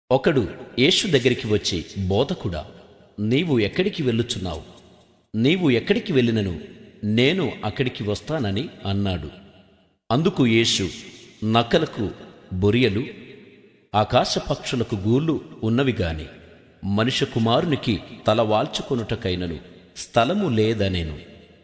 ఒకడు యేసు దగ్గరికి వచ్చి బోధకుడా నీవు ఎక్కడికి వెళ్ళుచున్నావు నీవు ఎక్కడికి వెళ్ళినను నేను అక్కడికి వస్తానని అన్నాడు అందుకు యేసు నక్కలకు బొరియలు ఆకాశ పక్షులకు గూళ్ళు ఉన్నవి గాని మనుష్య కుమారునికి తల వాల్చుకొనుటకైనను స్థలము లేదనేను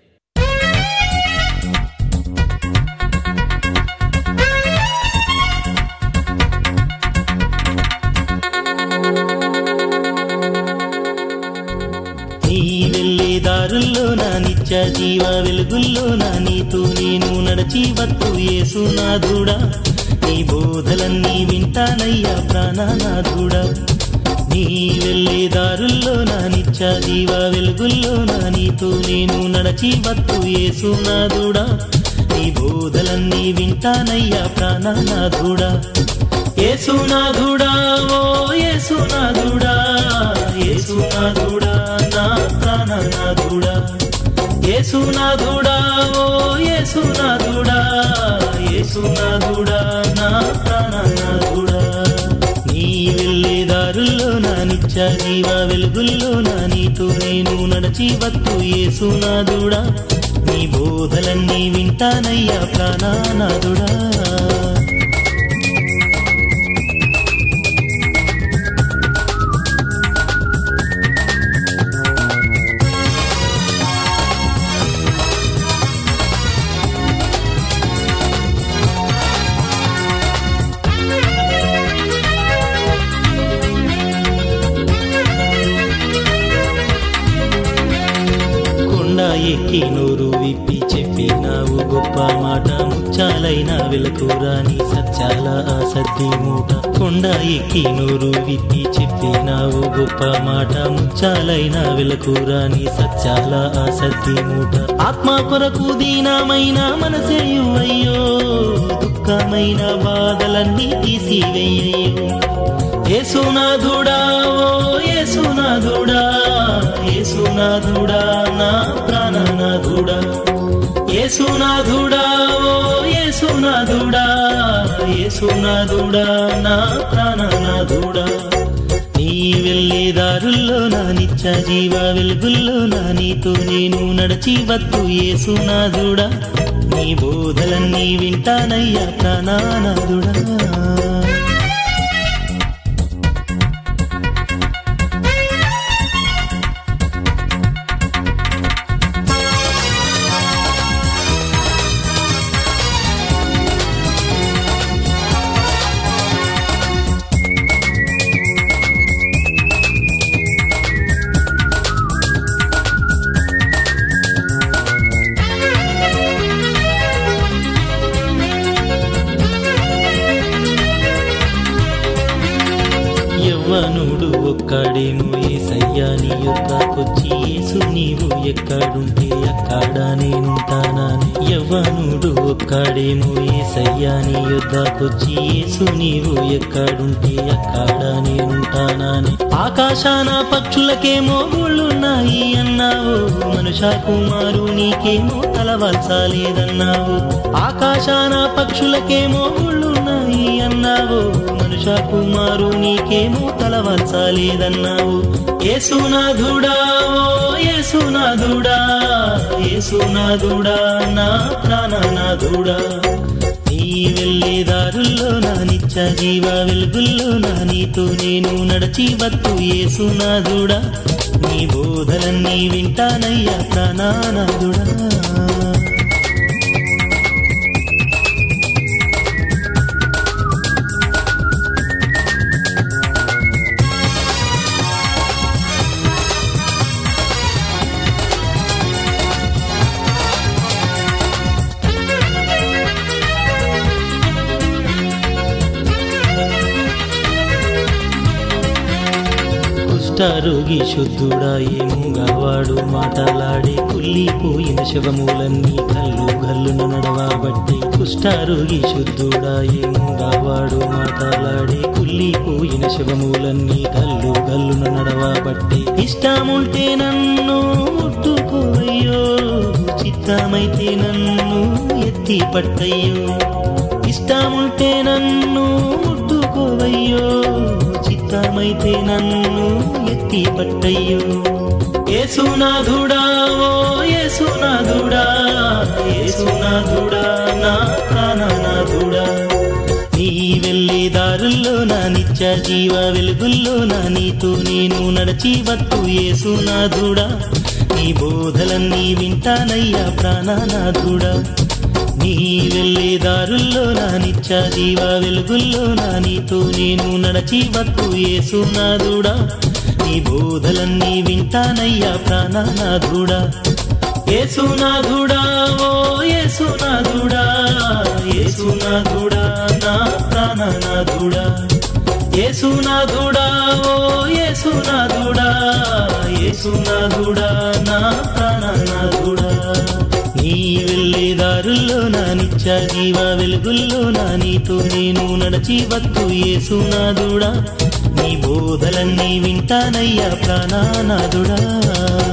నీ వెళ్ళే దారుల్లో నా నిత్య జీవ వెలుగుల్లో నా నీతో నేను నడచి వత్తు యేసునాథుడా నీ బోధలన్నీ వింటానయ్యా ప్రాణనాథుడా నీ వెళ్ళే దారుల్లో నా నిత్య జీవ వెలుగుల్లో నా నీతో నేను నడచి వత్తు యేసునాథుడా నీ బోధలన్నీ వింటానయ్యా ప్రాణనాథుడా యేసునాథుడా ఓ యేసునాథుడా యేసునాథుడా నా ప్రాణనాథుడా యేసునాథుడా ఓ యేసునాథుడా యేసునాథుడా నా ప్రాణనాథుడా నీ వెళ్ళే దారుల్లో నా నిత్య జీవ వెలుగుల్లో నా నీతో నేను నడచి వత్తు యేసునాథుడా నీ బోధలన్నీ వింటానయ్యా ప్రాణనాథుడా కొండ ఎక్కి నోరు విప్పి చెప్పినావు గొప్ప మాట ముచ్చాలైన వెలకురాని సత్యాల ఆసక్తి మూట కొండ ఎక్కి నోరు విప్పి చెప్పినావు గొప్ప మాట ముచ్చాలైన వెలకురాని సత్యాల ఆసక్తి మూట ఆత్మ కొరకు దీనమైన మనసేయు అయ్యో దుఃఖమైన బాధలన్నీ తీసివెయ్యో యేసునాథుడా ఓ యేసునాథుడా యేసునాథుడా నా ప్రాణనాథుడా యేసునాథుడా ఓ యేసునాథుడా యేసునాథుడా నా ప్రాణనాథుడా నీ వెళ్ళే దారుల్లో నా నిత్య జీవ వెలుగుల్లో నా నీతో నేను నడచి వత్తు యేసునాథుడా నీ బోధలన్నీ వింటానయ్యా ప్రాణనాథుడా యవ్వనుడు ఒక్కడేమో ఏసయ్యా నీ యొక్కకొచ్చి యేసు నీవు ఎక్కడుంటే అక్కడ నేనుంటానని యవ్వనుడు ఒక్కడేమో ఏసయ్యా నీ యొద్దకొచ్చి యేసు నీవు ఎక్కడుంటే అక్కడ నేనుంటానని ఆకాశాన పక్షులకేమో గుళ్ళున్నాయి అన్నావు మనుష కుమారు నీకేమో తలవల్సాలేదన్నావు ఆకాశాన పక్షులకేమో గుళ్ళున్నాయి అన్నావు మనుష కుమారు నీకేమో తలవంచాలేదన్నావు ఏసునాథుడా ఓ ఏసునాథుడా ఏసునాథుడా నా ప్రాణనాథుడా నీ వెళ్ళే దారుల్లో నా నిత్య జీవ వెలుగుల్లో నా నీతో నేను నడచి వత్తు ఏసునాథుడా నీ బోధలన్నీ వింటానయ్యా ప్రాణనాథుడా కుష్ఠరోగి శుద్ధుడా ఏముగావాడు మాటలాడి కుళ్ళిపోయిన శవములన్నీ కల్లు గల్లున నడవబట్టి కుష్ఠరోగి శుద్ధుడా ఏముగావాడు మాటలాడి కుళ్ళిపోయిన శవములన్నీ కల్లు గల్లున నడవబట్టి ఇష్టముంటే నన్ను ముట్టుకోవయ్యో చిత్తమైతే నన్ను ఎత్తి పట్టయ్యో ఇష్టముంటే నన్ను ముట్టుకోవయ్యో చిత్త చిత్తమైతే నన్ను ఎత్తి పట్టయ్యో ఏసునాథుడా ఓ ఏసునాథుడా ఏసునాథుడా నా ప్రాణనాథుడా నీ వెళ్ళే దారుల్లో నా నిత్య జీవ వెలుగుల్లో నా నీతో నేను నడచి వత్తు ఏసునాథుడా నీ బోధలన్నీ వింటానయ్యా ప్రాణనాథుడా నీ వెళ్ళే దారుల్లో నా నిత్య జీవ వెలుగుల్లో నా నీతో నేను నడచి వత్తు ఏసునాథుడా నీ బోధలన్నీ వింటానయ్యా ప్రాణనాథుడా ఏసునాథుడా ఓ ఏసునాథుడా ఏసునాథుడా నా ప్రాణనాథుడా ఏసునాథుడా ఓ ఏసునాథుడా ఏసునాథుడా నా ప్రాణనాథుడా నీ వెళ్ళే దారుల్లో నా నిత్య జీవ వెలుగుల్లో నా నీతో నేను నడచి వత్తు ఏసునాథుడా నీ బోధలన్నీ వింటానయ్యా ప్రాణనాథుడా